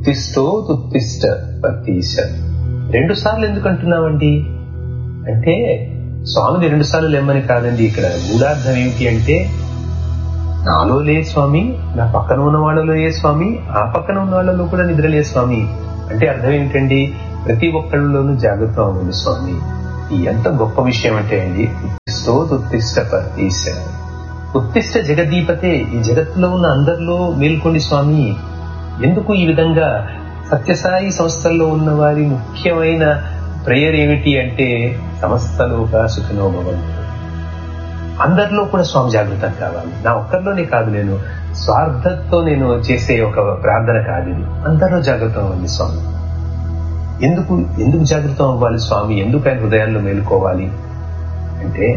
ఉత్తిష్టో ఉత్తిష్ట పతీశ రెండు సార్లు ఎందుకు అంటున్నామండి అంటే స్వామిని రెండు సార్లు లేమ్మని కాదండి ఇక్కడ మూడార్థం ఏమిటి అంటే నాలో లే స్వామి నా పక్కన ఉన్న వాళ్ళలో ఏ స్వామి ఆ పక్కన ఉన్న వాళ్ళలో కూడా నిద్రలే స్వామి అంటే అర్థం ఏమిటండి ప్రతి ఒక్కళ్ళలోనూ జాగ్రత్త అవ్వండి స్వామి ఈ ఎంత గొప్ప విషయం అంటే అండి ఉత్తిష్టో ఉత్తిష్ట పతీశ ఉత్తిష్ట జగదీపతే ఈ జగత్తులో ఉన్న అందరిలో మేల్కొండి స్వామి ఎందుకు ఈ విధంగా సత్యసాయి సంస్థల్లో ఉన్న వారి ముఖ్యమైన ప్రేయర్ ఏమిటి అంటే సమస్తలోగా సుఖినో భవంతు అందరిలో కూడా స్వామి జాగృతం కావాలి నా ఒక్కరిలోనే కాదు నేను స్వార్థంతో నేను చేసే ఒక ప్రార్థన కాదు ఇది అందరిలో జాగృతం అవ్వండి స్వామి ఎందుకు ఎందుకు జాగృతం అవ్వాలి స్వామి ఎందుకు ఆయన హృదయాల్లో మేలుకోవాలి అంటే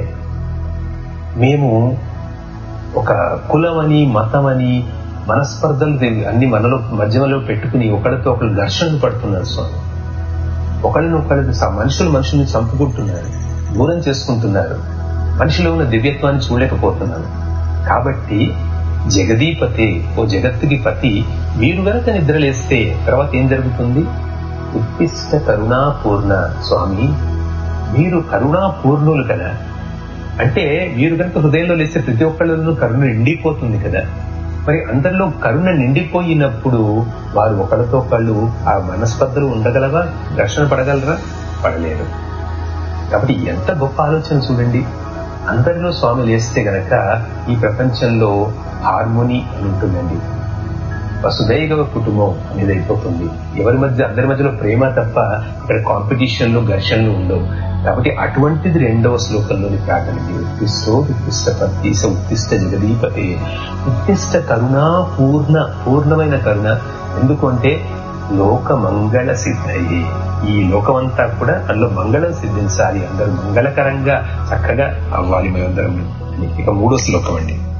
మేము ఒక కులమని మతమని మనస్పర్ధలు అన్ని మనలో మధ్యలో పెట్టుకుని ఒకరితో ఒకరు ఘర్షణలు పడుతున్నారు స్వామి ఒకరిని ఒకరిని మనుషులు మనుషుల్ని చంపుకుంటున్నారు దూరం చేసుకుంటున్నారు మనిషిలో ఉన్న దివ్యత్వాన్ని చూడలేకపోతున్నారు కాబట్టి జగదీపతే ఓ జగత్తుకి పతి మీరు గనక నిద్రలేస్తే తర్వాత ఏం జరుగుతుంది ఉత్తిష్ట కరుణాపూర్ణ స్వామి మీరు కరుణాపూర్ణులు కదా అంటే మీరు కనుక హృదయంలో లేస్తే ప్రతి ఒక్కళ్ళలో కరుణ నిండిపోతుంది కదా మరి అందరిలో కరుణ నిండిపోయినప్పుడు వారు ఒకరితో ఒకళ్ళు ఆ మనస్పర్ధలు ఉండగలవా ఘర్షణ పడగలరా పడలేరు కాబట్టి ఎంత గొప్ప ఆలోచన చూడండి అందరిలో స్వామి లేస్తే గనక ఈ ప్రపంచంలో హార్మోని అని ఉంటుందండి వసుదైవ కుటుంబం అనేది అయిపోతుంది ఎవరి మధ్య అందరి మధ్యలో ప్రేమ తప్ప ఇక్కడ కాంపిటీషన్లు ఘర్షణలు ఉండవు కాబట్టి అటువంటిది రెండవ శ్లోకంలోని ప్రార్థన ఉత్తిష్టో ఉత్తిష్ట పత్తీస ఉత్తిష్ట జగదీపతే ఉత్తిష్ట కరుణ పూర్ణ పూర్ణమైన కరుణ ఎందుకు అంటే లోక మంగళ సిద్ధయ్యి ఈ లోకమంతా కూడా అందులో మంగళం సిద్ధించాలి అందరూ మంగళకరంగా చక్కగా అవ్వాలి మేమందరం ఇక మూడో శ్లోకం అండి